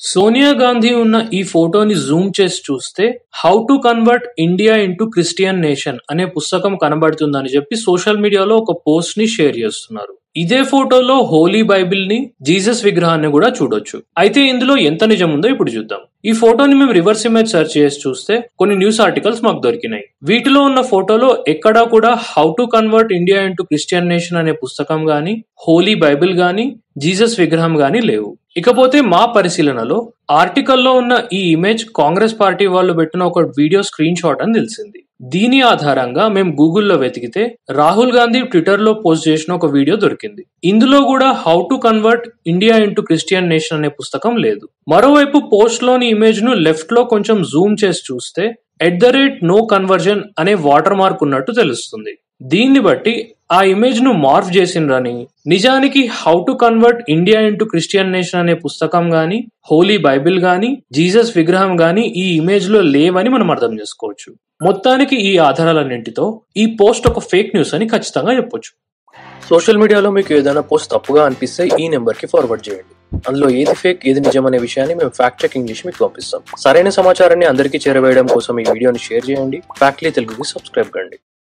సోనియా గాంధీ ఉన్న ఈ ఫోటోని జూమ్ చేసి చూస్తే how to convert India into Christian nation అనే పుస్తకం కనబడుతుందని చెప్పి సోషల్ మీడియాలో ఒక పోస్ట్ ని షేర్ చేస్తున్నారు ఇదే ఫోటోలో హోలీ బైబిల్ ని జీసస్ విగ్రహాన్ని కూడా చూడొచ్చు అయితే ఇందులో ఎంత నిజం ఉందో ఇప్పుడు చూద్దాం ఈ ఫోటోని మేము రివర్స్ ఇమేజ్ సెర్చ్ చేసి చూస్తే కొన్ని న్యూస్ ఆర్టికల్స్ మాకు దొరికినాయి వీటిలో ఉన్న ఫోటోలో ఎక్కడా కూడా how to convert India into Christian nation అనే పుస్తకం గాని హోలీ బైబిల్ గాని జీసస్ విగ్రహం గాని లేవు ఇకపోతే మా పరిశీలనలో ఆర్టికల్లో ఉన్న ఈ ఇమేజ్ కాంగ్రెస్ పార్టీ వాళ్ళు పెట్టిన ఒక వీడియో స్క్రీన్ షాట్ అని తెలిసింది దీని ఆధారంగా మేము గూగుల్లో వెతికితే రాహుల్ గాంధీ ట్విట్టర్ లో పోస్ట్ చేసిన ఒక వీడియో దొరికింది ఇందులో కూడా how to convert India into Christian nation అనే పుస్తకం లేదు మరోవైపు పోస్ట్ లోని ఇమేజ్ ను లెఫ్ట్ లో కొంచెం జూమ్ చేసి చూస్తే at the rate no conversion అనే వాటర్ మార్క్ ఉన్నట్టు తెలుస్తుంది దీన్ని బట్టి ఆ ఇమేజ్ ను మార్ఫ్ చేసిండ్రని నిజానికి how to convert India into Christian nation అనే పుస్తకం గాని హోలీ బైబిల్ గాని జీసస్ విగ్రహం గాని ఈ ఇమేజ్ లో లేవని మనం అర్థం చేసుకోవచ్చు మొత్తానికి ఈ ఆధారాలన్నింటితో ఈ పోస్ట్ ఒక ఫేక్ న్యూస్ అని ఖచ్చితంగా చెప్పొచ్చు సోషల్ మీడియాలో మీకు ఏదైనా పోస్ట్ తప్పుగా అనిపిస్తే ఈ నెంబర్ కి ఫార్వర్డ్ చేయండి అందులో ఏది ఫేక్ ఏది నిజం అనే విషయాన్ని మేము ఫ్యాక్ట్ చెకింగ్ చేసి మీకు పంపిస్తాం సరైన సమాచారాన్ని అందరికీ చేరవేయడం కోసం ఈ వీడియోని షేర్ చేయండి ఫ్యాక్ట్లీ తెలుగుకి సబ్స్క్రైబ్ కండి